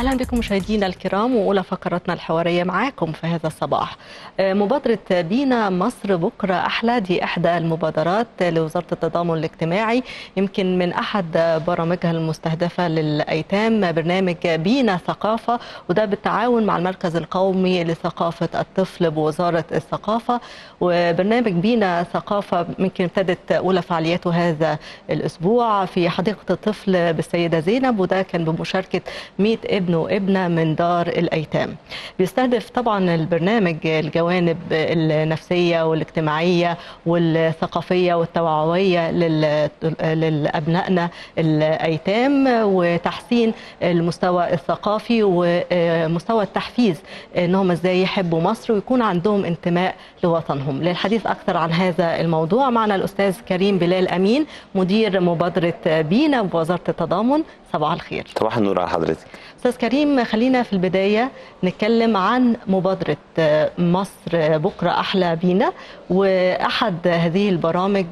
اهلا بكم مشاهدينا الكرام واولى فقرتنا الحواريه معاكم في هذا الصباح. مبادره بينا مصر بكره احلى دي احدى المبادرات لوزاره التضامن الاجتماعي يمكن من احد برامجها المستهدفه للايتام برنامج بينا ثقافه وده بالتعاون مع المركز القومي لثقافه الطفل بوزاره الثقافه وبرنامج بينا ثقافه يمكن ابتدت اولى فعالياته هذا الاسبوع في حديقه الطفل بالسيده زينب وده كان بمشاركه 100 ابن وابنه من دار الايتام. بيستهدف طبعا البرنامج الجوانب النفسيه والاجتماعيه والثقافيه والتوعويه لابنائنا الايتام وتحسين المستوى الثقافي ومستوى التحفيز انهم ازاي يحبوا مصر ويكون عندهم انتماء لوطنهم. للحديث اكثر عن هذا الموضوع معنا الاستاذ كريم بلال امين مدير مبادره بينا بوزاره التضامن صباح الخير. صباح النور على حضرتك. استاذ كريم خلينا في البدايه نتكلم عن مبادره مصر بكره احلى بينا واحد هذه البرامج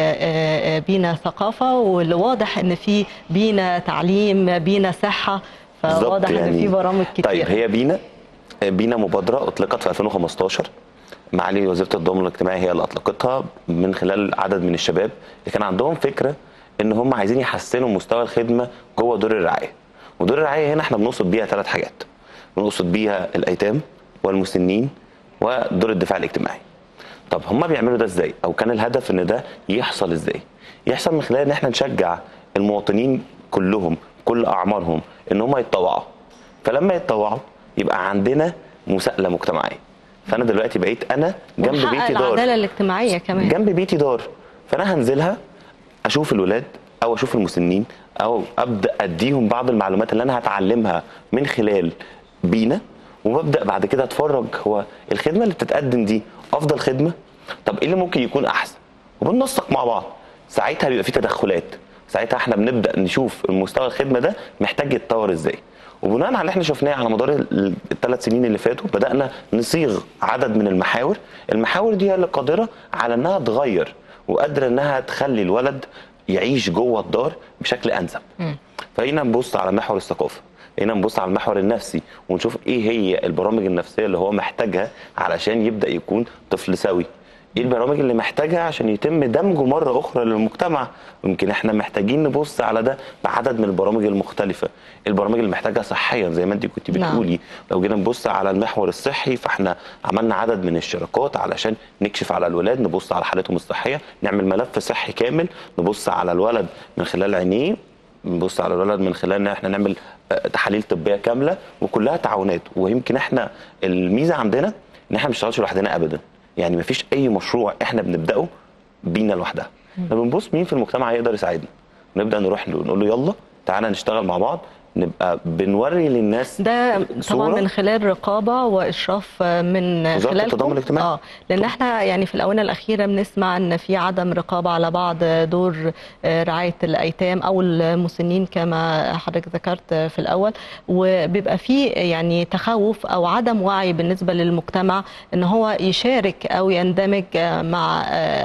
بينا ثقافه واللي واضح ان في بينا تعليم بينا صحه فواضح يعني ان في برامج كتير طيب هي بينا بينا مبادره اطلقت في 2015 معالي وزيره التضامن الاجتماعي هي اللي اطلقتها من خلال عدد من الشباب اللي كان عندهم فكره ان هم عايزين يحسنوا مستوى الخدمه جوه دور الرعايه ودور الرعايه هنا احنا بنقصد بيها ثلاث حاجات بنقصد بيها الايتام والمسنين ودور الدفاع الاجتماعي طب هم بيعملوا ده ازاي او كان الهدف ان ده يحصل ازاي يحصل من خلال ان احنا نشجع المواطنين كلهم كل اعمارهم ان هم يتطوعوا فلما يتطوعوا يبقى عندنا مساءله مجتمعيه فانا دلوقتي بقيت انا جنب بيتي دار العداله الاجتماعيه كمان جنب بيتي دار فانا هنزلها اشوف الولاد او اشوف المسنين او ابدا اديهم بعض المعلومات اللي انا هتعلمها من خلال بينا وببدا بعد كده اتفرج هو الخدمه اللي بتتقدم دي افضل خدمه طب ايه اللي ممكن يكون احسن وبننسق مع بعض ساعتها بيبقى في تدخلات ساعتها احنا بنبدا نشوف المستوى الخدمه ده محتاج يتطور ازاي وبناء على اللي احنا شفناه على مدار الثلاث سنين اللي فاتوا بدانا نصيغ عدد من المحاور المحاور دي هي اللي قادره على انها تغير وقادره انها تخلي الولد يعيش جوه الدار بشكل انسب فهنا نبص على محور الثقافه هنا نبص على المحور النفسي ونشوف ايه هي البرامج النفسيه اللي هو محتاجها علشان يبدا يكون طفل سوي ايه البرامج اللي محتاجها عشان يتم دمجه مره اخرى للمجتمع يمكن احنا محتاجين نبص على ده بعدد من البرامج المختلفه البرامج اللي محتاجها صحيا زي ما انت كنت بتقولي نعم. لو جينا نبص على المحور الصحي فاحنا عملنا عدد من الشراكات علشان نكشف على الولاد نبص على حالتهم الصحيه نعمل ملف صحي كامل نبص على الولد من خلال عينيه نبص على الولد من خلال ان احنا نعمل تحاليل طبيه كامله وكلها تعاونات ويمكن احنا الميزه عندنا ان احنا ما بنشتغلش لوحدنا ابدا يعني مفيش اي مشروع احنا بنبداه بينا لوحدها احنا بنبص مين في المجتمع يقدر يساعدنا نبدا نروح له نقول له يلا تعالى نشتغل مع بعض نبقى بنوري للناس ده طبعا من خلال رقابه واشراف من خلال التضامن الاجتماعي اه لان طبعا. احنا يعني في الاونه الاخيره بنسمع ان في عدم رقابه على بعض دور رعايه الايتام او المسنين كما حضرتك ذكرت في الاول وبيبقى في يعني تخوف او عدم وعي بالنسبه للمجتمع ان هو يشارك او يندمج مع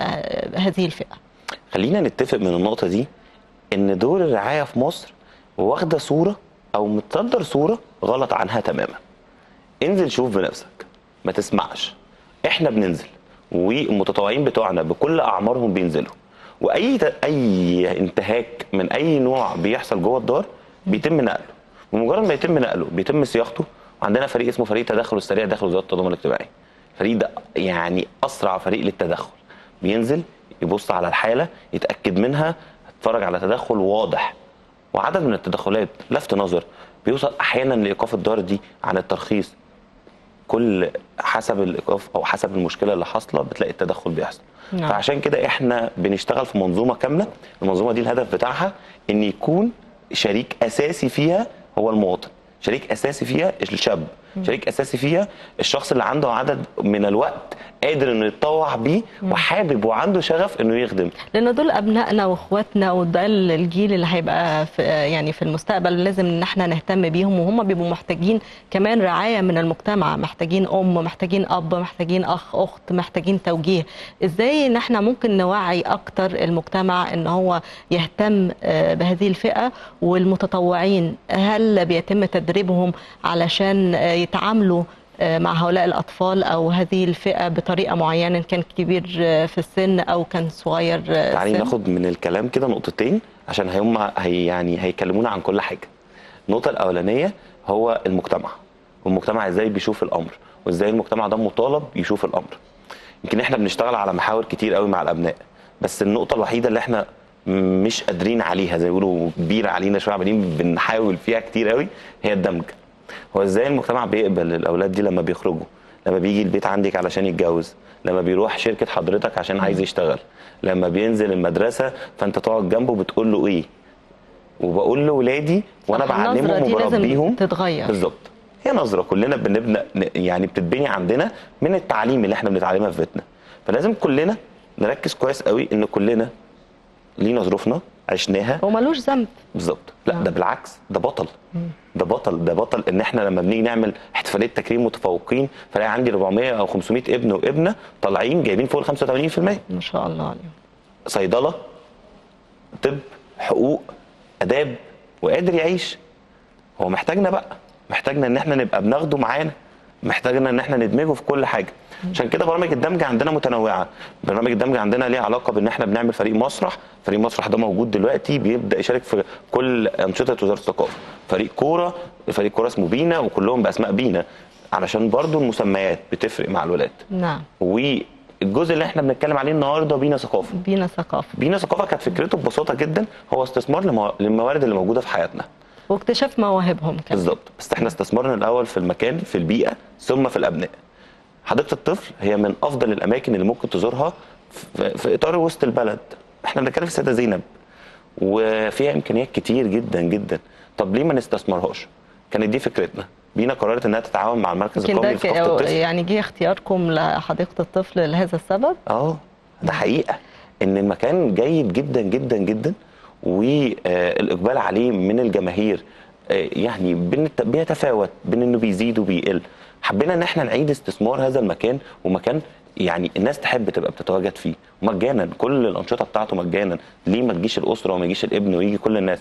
هذه الفئه خلينا نتفق من النقطه دي ان دور الرعايه في مصر واخده صوره او متصدر صوره غلط عنها تماما انزل شوف بنفسك ما تسمعش احنا بننزل والمتطوعين بتوعنا بكل اعمارهم بينزلوا واي اي انتهاك من اي نوع بيحصل جوه الدار بيتم نقله ومجرد ما يتم نقله بيتم صياغته عندنا فريق اسمه فريق التدخل السريع داخل وزاره التضامن الاجتماعي الفريق ده يعني اسرع فريق للتدخل بينزل يبص على الحاله يتاكد منها يتفرج على تدخل واضح وعدد من التدخلات لفت نظر بيوصل احيانا لايقاف الدار دي عن الترخيص كل حسب الايقاف او حسب المشكله اللي حاصله بتلاقي التدخل بيحصل نعم. فعشان كده احنا بنشتغل في منظومه كامله المنظومه دي الهدف بتاعها ان يكون شريك اساسي فيها هو المواطن شريك اساسي فيها الشاب شريك اساسي فيها الشخص اللي عنده عدد من الوقت قادر انه يتطوع بيه وحابب وعنده شغف انه يخدم لان دول ابنائنا واخواتنا وده الجيل اللي هيبقى في يعني في المستقبل لازم ان احنا نهتم بيهم وهم بيبقوا محتاجين كمان رعايه من المجتمع محتاجين ام محتاجين اب محتاجين اخ اخت محتاجين توجيه ازاي ان احنا ممكن نوعي اكتر المجتمع ان هو يهتم بهذه الفئه والمتطوعين هل بيتم تدريب تدريبهم علشان آه، يتعاملوا آه، مع هؤلاء الأطفال أو هذه الفئة بطريقة معينة إن كان كبير آه، في السن أو كان صغير آه، تعالي سن ناخد من الكلام كده نقطتين عشان هم هي يعني هيكلمونا عن كل حاجه النقطه الاولانيه هو المجتمع والمجتمع ازاي بيشوف الامر وازاي المجتمع ده مطالب يشوف الامر يمكن احنا بنشتغل على محاور كتير قوي مع الابناء بس النقطه الوحيده اللي احنا مش قادرين عليها زي ما بيقولوا كبيره علينا شويه عمالين بنحاول فيها كتير قوي هي الدمج هو ازاي المجتمع بيقبل الاولاد دي لما بيخرجوا لما بيجي البيت عندك علشان يتجوز لما بيروح شركه حضرتك عشان عايز يشتغل لما بينزل المدرسه فانت تقعد جنبه بتقول له ايه وبقول لاولادي وانا صح، النظرة بعلمهم دي لازم وبربيهم تتغير. بالظبط هي نظره كلنا بنبدا يعني بتتبني عندنا من التعليم اللي احنا بنتعلمها في بيتنا فلازم كلنا نركز كويس قوي ان كلنا لينا ظروفنا عشناها هو ملوش ذنب بالظبط لا ده بالعكس ده بطل ده بطل ده بطل ان احنا لما بنيجي نعمل احتفاليه تكريم متفوقين فلاقي عندي 400 او 500 ابن وابنه طالعين جايبين فوق ال 85% ما شاء الله عليهم صيدله طب حقوق اداب وقادر يعيش هو محتاجنا بقى محتاجنا ان احنا نبقى بناخده معانا محتاجنا ان احنا ندمجه في كل حاجه عشان كده برامج الدمج عندنا متنوعه برامج الدمج عندنا ليها علاقه بان احنا بنعمل فريق مسرح فريق مسرح ده موجود دلوقتي بيبدا يشارك في كل انشطه وزاره الثقافه فريق كوره فريق كوره اسمه بينا وكلهم باسماء بينا علشان برضو المسميات بتفرق مع الولاد نعم والجزء اللي احنا بنتكلم عليه النهارده بينا ثقافه بينا ثقافة بينا ثقافه كانت فكرته ببساطه جدا هو استثمار لمو- للموارد اللي موجوده في حياتنا واكتشاف مواهبهم كمان بالظبط بس احنا استثمرنا الاول في المكان في البيئه ثم في الابناء حديقه الطفل هي من افضل الاماكن اللي ممكن تزورها في, في اطار وسط البلد احنا بنتكلم في السيده زينب وفيها امكانيات كتير جدا جدا طب ليه ما نستثمرهاش كانت دي فكرتنا بينا قررت انها تتعاون مع المركز يمكن القومي ده لثقافه ك- الطفل يعني جه اختياركم لحديقة الطفل لهذا السبب اه ده حقيقه ان المكان جيد جدا جدا جدا والاقبال عليه من الجماهير آه، يعني بنت- بيتفاوت بين انه بيزيد وبيقل حبينا ان احنا نعيد استثمار هذا المكان ومكان يعني الناس تحب تبقى بتتواجد فيه مجانا كل الانشطه بتاعته مجانا ليه ما تجيش الاسره وما يجيش الابن ويجي كل الناس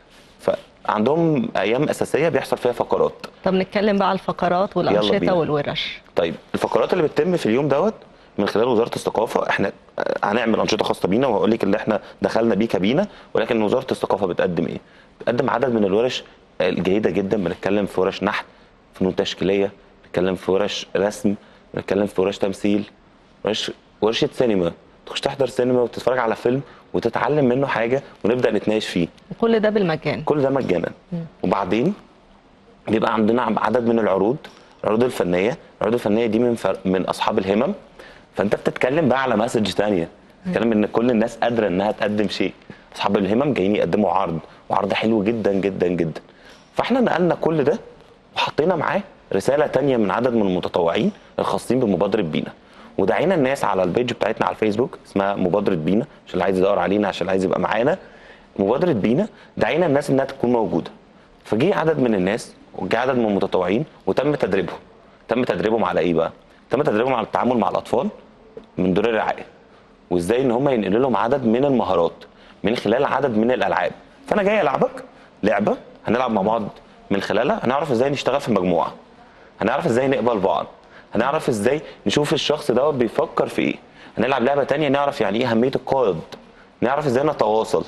فعندهم ايام اساسيه بيحصل فيها فقرات طب نتكلم بقى على الفقرات بينا. والأنشطة والورش طيب الفقرات اللي بتتم في اليوم دوت من خلال وزاره الثقافه احنا آه، هنعمل انشطه خاصه بينا وهقول لك اللي احنا دخلنا بيه كبينا ولكن وزاره الثقافه بتقدم ايه؟ بتقدم عدد من الورش آه، الجيده جدا بنتكلم في ورش نحت فنون تشكيليه بنتكلم في ورش رسم بنتكلم في ورش تمثيل ورش ورشه سينما تخش تحضر سينما وتتفرج على فيلم وتتعلم منه حاجه ونبدا نتناقش فيه وكل ده بالمجان كل ده مجانا وبعدين بيبقى عندنا عدد من العروض العروض الفنيه العروض الفنيه دي من فر... من اصحاب الهمم فانت بتتكلم بقى على مسج تانية بتتكلم ان كل الناس قادره انها تقدم شيء اصحاب الهمم جايين يقدموا عرض وعرض حلو جدا جدا جدا فاحنا نقلنا كل ده وحطينا معاه رساله تانية من عدد من المتطوعين الخاصين بمبادره بينا ودعينا الناس على البيج بتاعتنا على الفيسبوك اسمها مبادره بينا عشان اللي عايز يدور علينا عشان اللي عايز يبقى معانا مبادره بينا دعينا الناس انها تكون موجوده فجي عدد من الناس وجي عدد من المتطوعين وتم تدريبهم تم تدريبهم على ايه بقى تم تدريبهم على التعامل مع الاطفال من دور الرعايه وازاي ان هم ينقلوا لهم عدد من المهارات من خلال عدد من الالعاب فانا جاي العبك لعبه هنلعب مع بعض من خلالها هنعرف ازاي نشتغل في مجموعه هنعرف ازاي نقبل بعض هنعرف ازاي نشوف الشخص دوت بيفكر في ايه هنلعب لعبه تانية نعرف يعني ايه اهميه القائد نعرف ازاي نتواصل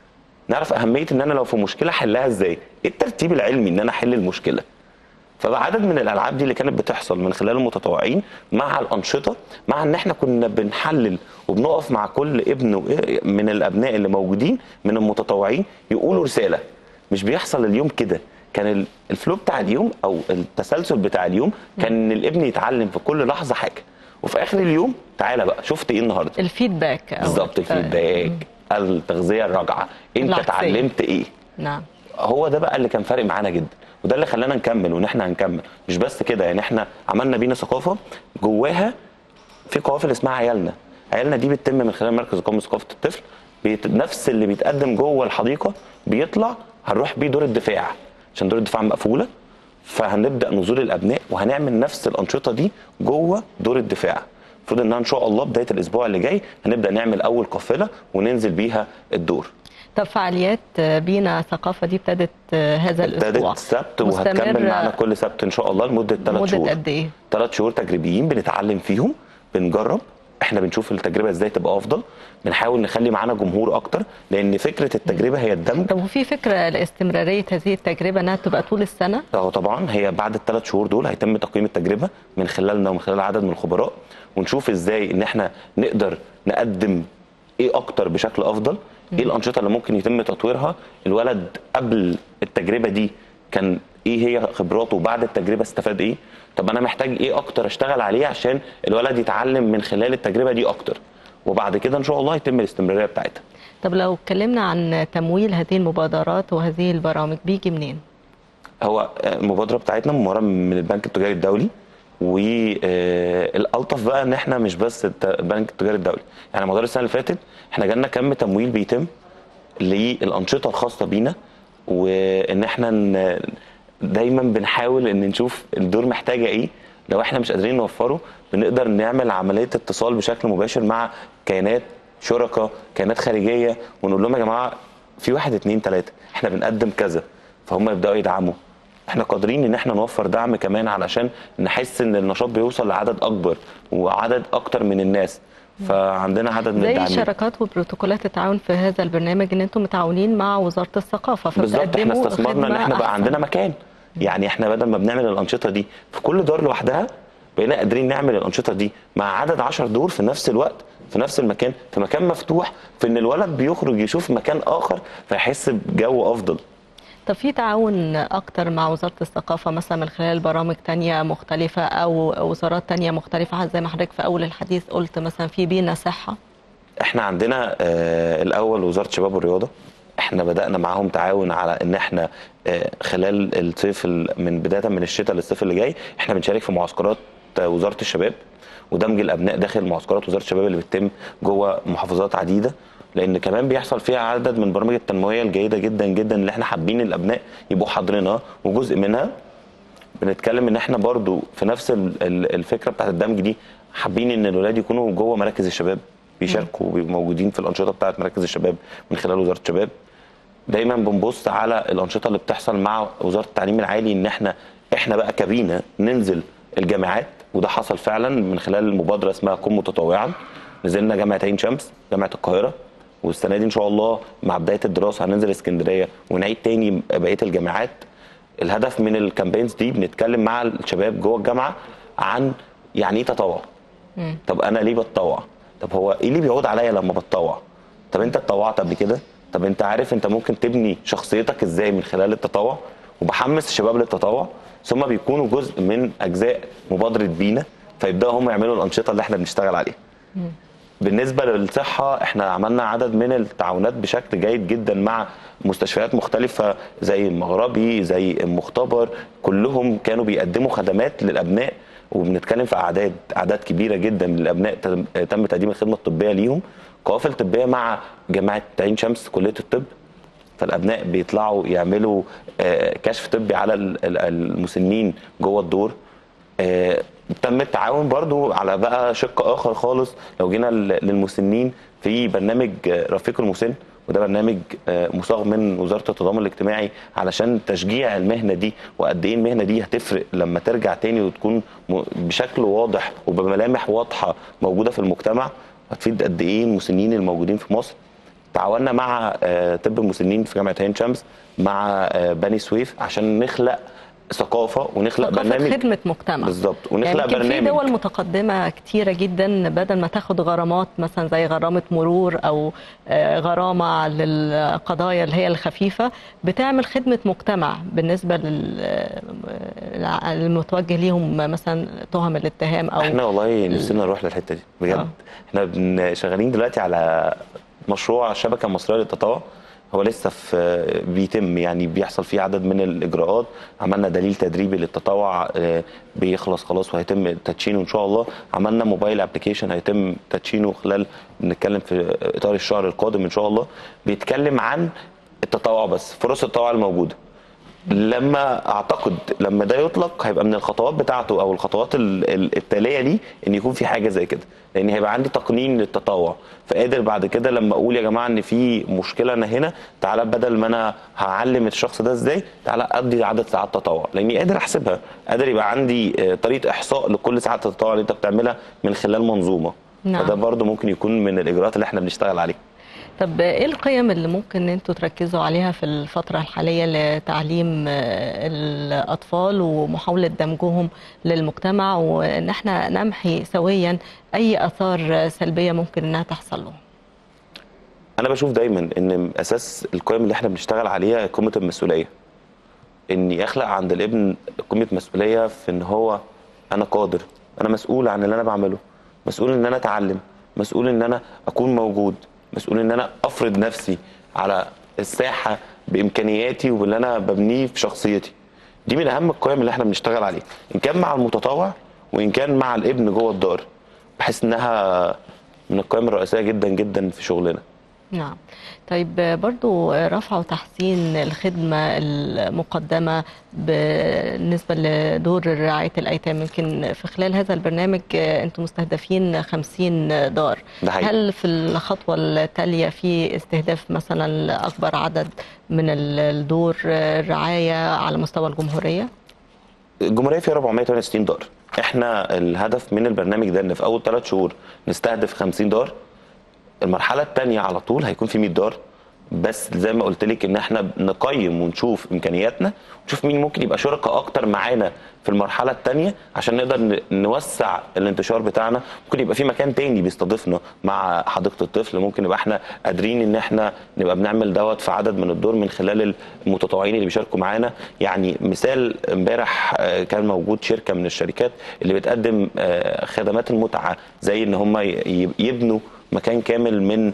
نعرف اهميه ان انا لو في مشكله احلها ازاي ايه الترتيب العلمي ان انا احل المشكله فعدد من الالعاب دي اللي كانت بتحصل من خلال المتطوعين مع الانشطه مع ان احنا كنا بنحلل وبنقف مع كل ابن وإيه من الابناء اللي موجودين من المتطوعين يقولوا رساله مش بيحصل اليوم كده كان ال- الفلو بتاع اليوم او التسلسل بتاع اليوم كان ان الابن يتعلم في كل لحظه حاجه وفي اخر اليوم تعالى بقى شفت ايه النهارده الفيدباك أو بالظبط الفيدباك التغذيه الراجعه انت العكسية. اتعلمت ايه نعم هو ده بقى اللي كان فارق معانا جدا وده اللي خلانا نكمل وان احنا هنكمل مش بس كده يعني احنا عملنا بينا ثقافه جواها في قوافل اسمها عيالنا عيالنا دي بتتم من خلال مركز القومي لثقافه الطفل بيت... نفس اللي بيتقدم جوه الحديقه بيطلع هنروح بيه دور الدفاع عشان دور الدفاع مقفوله فهنبدا نزول الابناء وهنعمل نفس الانشطه دي جوه دور الدفاع المفروض انها ان شاء الله بدايه الاسبوع اللي جاي هنبدا نعمل اول قافله وننزل بيها الدور طب فعاليات بينا ثقافه دي ابتدت هذا الاسبوع ابتدت السبت مستمر وهتكمل معانا كل سبت ان شاء الله لمده ثلاث مده شهور قد ايه؟ ثلاث شهور تجريبيين بنتعلم فيهم بنجرب احنا بنشوف التجربه ازاي تبقى افضل بنحاول نخلي معانا جمهور اكتر لان فكره التجربه هي الدمج طب وفي فكره لاستمراريه هذه التجربه انها تبقى طول السنه؟ اه طبعا هي بعد الثلاث شهور دول هيتم تقييم التجربه من خلالنا ومن خلال عدد من الخبراء ونشوف ازاي ان احنا نقدر نقدم ايه اكتر بشكل افضل ايه الانشطه اللي ممكن يتم تطويرها الولد قبل التجربه دي كان ايه هي خبراته وبعد التجربه استفاد ايه طب انا محتاج ايه اكتر اشتغل عليه عشان الولد يتعلم من خلال التجربه دي اكتر وبعد كده ان شاء الله يتم الاستمراريه بتاعتها طب لو اتكلمنا عن تمويل هذه المبادرات وهذه البرامج بيجي منين؟ هو المبادره بتاعتنا مموله من البنك التجاري الدولي والالطف بقى ان احنا مش بس الت- البنك التجاري الدولي يعني مدار السنه اللي فاتت احنا جالنا كم تمويل بيتم للانشطه الخاصه بينا وان احنا ن- دايما بنحاول ان نشوف الدور محتاجه ايه لو احنا مش قادرين نوفره بنقدر نعمل عمليه اتصال بشكل مباشر مع كيانات شركاء كيانات خارجيه ونقول لهم يا جماعه في واحد اتنين تلاته احنا بنقدم كذا فهم يبداوا يدعموا احنا قادرين ان احنا نوفر دعم كمان علشان نحس ان النشاط بيوصل لعدد اكبر وعدد اكتر من الناس فعندنا عدد من زي الداعمين شراكات وبروتوكولات التعاون في هذا البرنامج ان انتم متعاونين مع وزاره الثقافه بالظبط احنا فبتقدموا استثمرنا ان خدمة احنا بقى أحسن. عندنا مكان يعني احنا بدل ما بنعمل الانشطه دي في كل دار لوحدها بقينا قادرين نعمل الانشطه دي مع عدد 10 دور في نفس الوقت في نفس المكان في مكان مفتوح في ان الولد بيخرج يشوف مكان اخر فيحس بجو افضل طب في تعاون اكتر مع وزاره الثقافه مثلا من خلال برامج تانية مختلفه او وزارات تانية مختلفه زي ما حضرتك في اول الحديث قلت مثلا في بينا صحه احنا عندنا آه الاول وزاره الشباب والرياضه احنا بدانا معاهم تعاون على ان احنا آه خلال الصيف ال- من بدايه من الشتاء للصيف اللي جاي احنا بنشارك في معسكرات آه، وزاره الشباب ودمج الابناء داخل معسكرات وزاره الشباب اللي بتتم جوه محافظات عديده لان كمان بيحصل فيها عدد من البرامج التنمويه الجيده جدا جدا اللي احنا حابين الابناء يبقوا حاضرينها وجزء منها بنتكلم ان احنا برضو في نفس ال- ال- الفكره بتاعت الدمج دي حابين ان الولاد يكونوا جوه مراكز الشباب بيشاركوا وبيبقوا موجودين في الانشطه بتاعت مراكز الشباب من خلال وزاره الشباب دايما بنبص على الانشطه اللي بتحصل مع وزاره التعليم العالي ان احنا احنا بقى كبينا ننزل الجامعات وده حصل فعلا من خلال مبادره اسمها كن متطوعا نزلنا جامعه عين شمس جامعه القاهره والسنه دي ان شاء الله مع بدايه الدراسه هننزل اسكندريه ونعيد تاني بقيه الجامعات الهدف من الكامبينز دي بنتكلم مع الشباب جوه الجامعه عن يعني ايه تطوع طب انا ليه بتطوع طب هو ايه اللي بيعود عليا لما بتطوع طب انت اتطوعت قبل كده طب انت عارف انت ممكن تبني شخصيتك ازاي من خلال التطوع وبحمس الشباب للتطوع ثم بيكونوا جزء من اجزاء مبادره بينا فيبداوا هم يعملوا الانشطه اللي احنا بنشتغل عليها بالنسبه للصحه احنا عملنا عدد من التعاونات بشكل جيد جدا مع مستشفيات مختلفه زي المغربي زي المختبر كلهم كانوا بيقدموا خدمات للابناء وبنتكلم في اعداد اعداد كبيره جدا من الابناء تم- تم تقديم الخدمه الطبيه ليهم قوافل طبيه مع جامعه عين شمس كليه الطب فالابناء بيطلعوا يعملوا آه، كشف طبي على ال- ال- المسنين جوه الدور آه، تم التعاون برضو على بقى شق اخر خالص لو جينا ل- للمسنين في برنامج آه، رفيق المسن وده برنامج آه، مصاغ من وزاره التضامن الاجتماعي علشان تشجيع المهنه دي وقد ايه المهنه دي هتفرق لما ترجع تاني وتكون م- بشكل واضح وبملامح واضحه موجوده في المجتمع هتفيد قد ايه المسنين الموجودين في مصر تعاوننا مع آه، طب المسنين في جامعه عين شمس مع آه، بني سويف عشان نخلق ثقافه ونخلق ثقافة برنامج خدمة مجتمع بالظبط ونخلق يعني يمكن في برنامج دول متقدمة كتيرة جدا بدل ما تاخد غرامات مثلا زي غرامة مرور أو آه، غرامة للقضايا اللي هي الخفيفة بتعمل خدمة مجتمع بالنسبة لل- للمتوجه ليهم مثلا تهم الاتهام أو احنا والله نفسنا نروح للحته دي بجد آه. احنا بن- شغالين دلوقتي على مشروع الشبكه المصريه للتطوع هو لسه في بيتم يعني بيحصل فيه عدد من الاجراءات عملنا دليل تدريبي للتطوع آه، بيخلص خلاص وهيتم تدشينه ان شاء الله عملنا موبايل ابلكيشن هيتم تدشينه خلال بنتكلم في اطار الشهر القادم ان شاء الله بيتكلم عن التطوع بس فرص التطوع الموجوده لما اعتقد لما ده يطلق هيبقى من الخطوات بتاعته او الخطوات ال- ال- التاليه ليه ان يكون في حاجه زي كده لان هيبقى عندي تقنين للتطوع فقادر بعد كده لما اقول يا جماعه ان في مشكله انا هنا تعالى بدل ما انا هعلم الشخص ده ازاي تعالى ادي عدد ساعات تطوع لاني قادر احسبها قادر يبقى عندي آه، طريقه احصاء لكل ساعه التطوع اللي انت بتعملها من خلال منظومه نعم. فده برضو ممكن يكون من الاجراءات اللي احنا بنشتغل عليها طب ايه القيم اللي ممكن انتوا تركزوا عليها في الفترة الحالية لتعليم آه، الأطفال ومحاولة دمجهم للمجتمع وإن احنا نمحي سويا أي آثار سلبية ممكن إنها تحصل لهم انا بشوف دايما ان اساس القيم اللي احنا بنشتغل عليها قيمه المسؤوليه اني اخلق عند الابن قيمه مسؤوليه في ان هو انا قادر انا مسؤول عن اللي انا بعمله مسؤول ان انا اتعلم مسؤول ان انا اكون موجود مسؤول ان انا افرض نفسي على الساحه بامكانياتي وباللي انا ببنيه في شخصيتي دي من اهم القيم اللي احنا بنشتغل عليها ان كان مع المتطوع وان كان مع الابن جوه الدار بحس انها من القيم الرئيسيه جدا جدا في شغلنا نعم طيب برضو رفع وتحسين الخدمة المقدمة بالنسبة لدور رعاية الأيتام يمكن في خلال هذا البرنامج أنتم مستهدفين 50 دار ده حقيقي. هل في الخطوة التالية في استهداف مثلا لأكبر عدد من الدور الرعاية على مستوى الجمهورية؟ الجمهوريه فيها 468 دار احنا الهدف من البرنامج ده ان في اول ثلاث شهور نستهدف 50 دار المرحله الثانيه على طول هيكون في 100 دار بس زي ما قلت لك ان احنا نقيم ونشوف امكانياتنا ونشوف مين ممكن يبقى شركاء اكتر معانا في المرحله الثانيه عشان نقدر ن- نوسع الانتشار بتاعنا ممكن يبقى في مكان تاني بيستضيفنا مع حديقه الطفل ممكن يبقى احنا قادرين ان احنا نبقى بنعمل دوت في عدد من الدور من خلال المتطوعين اللي بيشاركوا معانا يعني مثال امبارح آه، كان موجود شركه من الشركات اللي بتقدم آه، خدمات المتعه زي ان هم ي- يبنوا مكان كامل من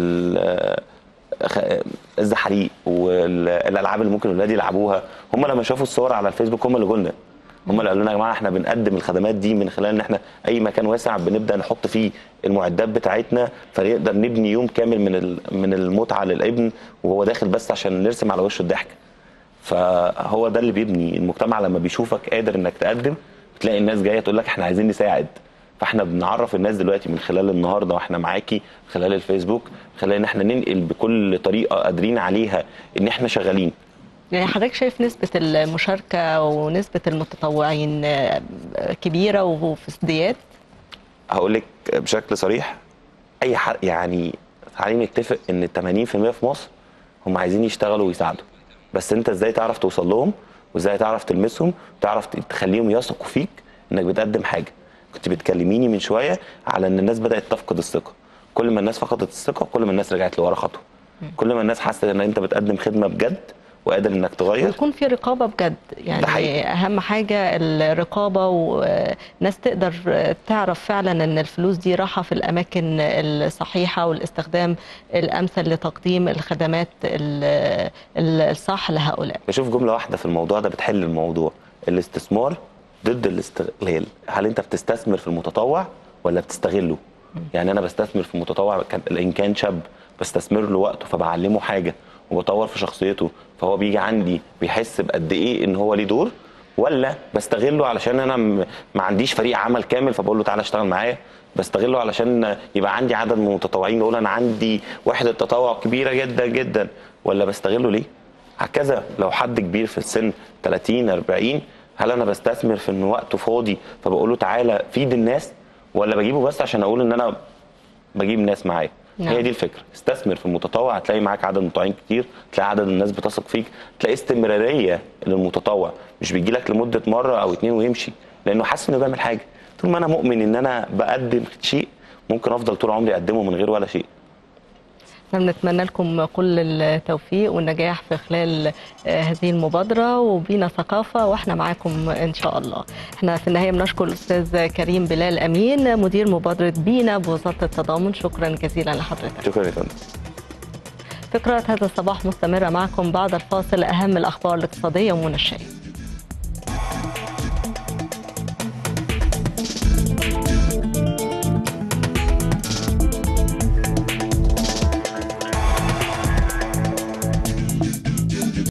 ال- خ- الزحاليق والالعاب اللي ممكن الاولاد يلعبوها هم لما شافوا الصور على الفيسبوك هم اللي قلنا هم اللي قالوا لنا يا جماعه احنا بنقدم الخدمات دي من خلال ان احنا اي مكان واسع بنبدا نحط فيه المعدات بتاعتنا فنقدر نبني يوم كامل من ال- من المتعه للابن وهو داخل بس عشان نرسم على وشه الضحك فهو ده اللي بيبني المجتمع لما بيشوفك قادر انك تقدم بتلاقي الناس جايه تقول لك احنا عايزين نساعد فاحنا بنعرف الناس دلوقتي من خلال النهارده واحنا معاكي من خلال الفيسبوك من خلال ان احنا ننقل بكل طريقه قادرين عليها ان احنا شغالين يعني حضرتك شايف نسبة المشاركة ونسبة المتطوعين آه، كبيرة وفي ازدياد؟ هقول لك بشكل صريح اي حد يعني تعالي نتفق ان 80% في مصر هم عايزين يشتغلوا ويساعدوا بس انت ازاي تعرف توصل لهم وازاي تعرف تلمسهم تعرف تخليهم يثقوا فيك انك بتقدم حاجه كنت بتكلميني من شويه على ان الناس بدات تفقد الثقه كل ما الناس فقدت الثقه كل ما الناس رجعت لورا خطوه كل ما الناس حست ان انت بتقدم خدمه بجد وقادر انك تغير ويكون في رقابة بجد ده يعني حقيقي. أهم حاجة الرقابة وناس تقدر تعرف فعلا أن الفلوس دي راحة في الأماكن الصحيحة والاستخدام الأمثل لتقديم الخدمات ال- ال- الصح لهؤلاء بشوف جمله واحده في الموضوع ده بتحل الموضوع الاستثمار ضد الاستغلال هل انت بتستثمر في المتطوع ولا بتستغله يعني انا بستثمر في المتطوع كان ان كان شاب بستثمر له وقته فبعلمه حاجه وبطور في شخصيته فهو بيجي عندي بيحس بقد ايه ان هو ليه دور ولا بستغله علشان انا م- ما عنديش فريق عمل كامل فبقول له تعالى اشتغل معايا بستغله علشان يبقى عندي عدد من المتطوعين بقول انا عندي وحده تطوع كبيره جدا جدا ولا بستغله ليه هكذا لو حد كبير في السن 30 40 هل انا بستثمر في ان وقته فاضي فبقول له تعالى فيد الناس ولا بجيبه بس عشان اقول ان انا بجيب ناس معايا نعم. هي دي الفكره استثمر في المتطوع هتلاقي معاك عدد متطوعين كتير تلاقي عدد الناس بتثق فيك تلاقي استمراريه للمتطوع مش بيجي لك لمده مره او اتنين ويمشي لانه حاسس انه بيعمل حاجه طول ما انا مؤمن ان انا بقدم شيء ممكن افضل طول عمري اقدمه من غير ولا شيء احنا بنتمنى لكم كل التوفيق والنجاح في خلال آه، هذه المبادرة وبينا ثقافة واحنا معاكم ان شاء الله احنا في النهاية بنشكر الاستاذ كريم بلال امين مدير مبادرة بينا بوزارة التضامن شكرا جزيلا لحضرتك شكرا يا فندم فقرات هذا الصباح مستمرة معكم بعد الفاصل أهم الأخبار الاقتصادية ومنى الشاي